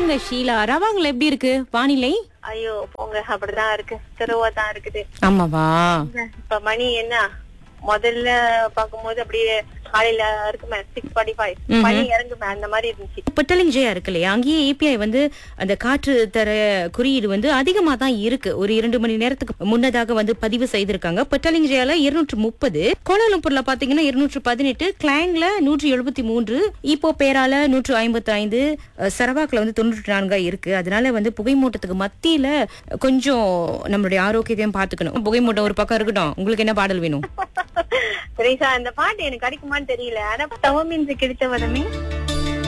சொல்லுங்க ஷீலா ரவாங்கல எப்படி இருக்கு வானிலை ஐயோ போங்க அப்படிதான் இருக்கு தெருவா தான் இருக்குது ஆமாவா இப்ப மணி என்ன முதல்ல பாக்கும்போது அப்படியே காலையில இருக்குமே சிக்ஸ் ஃபார்ட்டி ஃபைவ் மணி இறங்குமே அந்த மாதிரி இருந்துச்சு புட்டலிங் ஜெயா இருக்கு இல்லையா அங்கேயே ஏபிஐ வந்து அந்த காற்று தர குறியீடு வந்து அதிகமா தான் இருக்கு ஒரு இரண்டு மணி நேரத்துக்கு முன்னதாக வந்து பதிவு செய்திருக்காங்க புட்டலிங் ஜெயால இருநூற்று முப்பது கோலாலம்பூர்ல பாத்தீங்கன்னா இருநூற்று பதினெட்டு கிளாங்ல நூற்றி எழுபத்தி மூன்று இப்போ பேரால நூற்று ஐம்பத்தி ஐந்து சரவாக்ல வந்து தொண்ணூற்றி நான்கா இருக்கு அதனால வந்து புகைமூட்டத்துக்கு மத்தியில கொஞ்சம் நம்மளுடைய ஆரோக்கியத்தையும் பாத்துக்கணும் புகைமூட்டம் ஒரு பக்கம் இருக்கட்டும் உங்களுக்கு என்ன பாடல் வேணும் சரிசா இந்த பாட்டு எனக்கு கிடைக்குமான்னு தெரியல ஆனா தவமின்றி கிடைத்த வதமே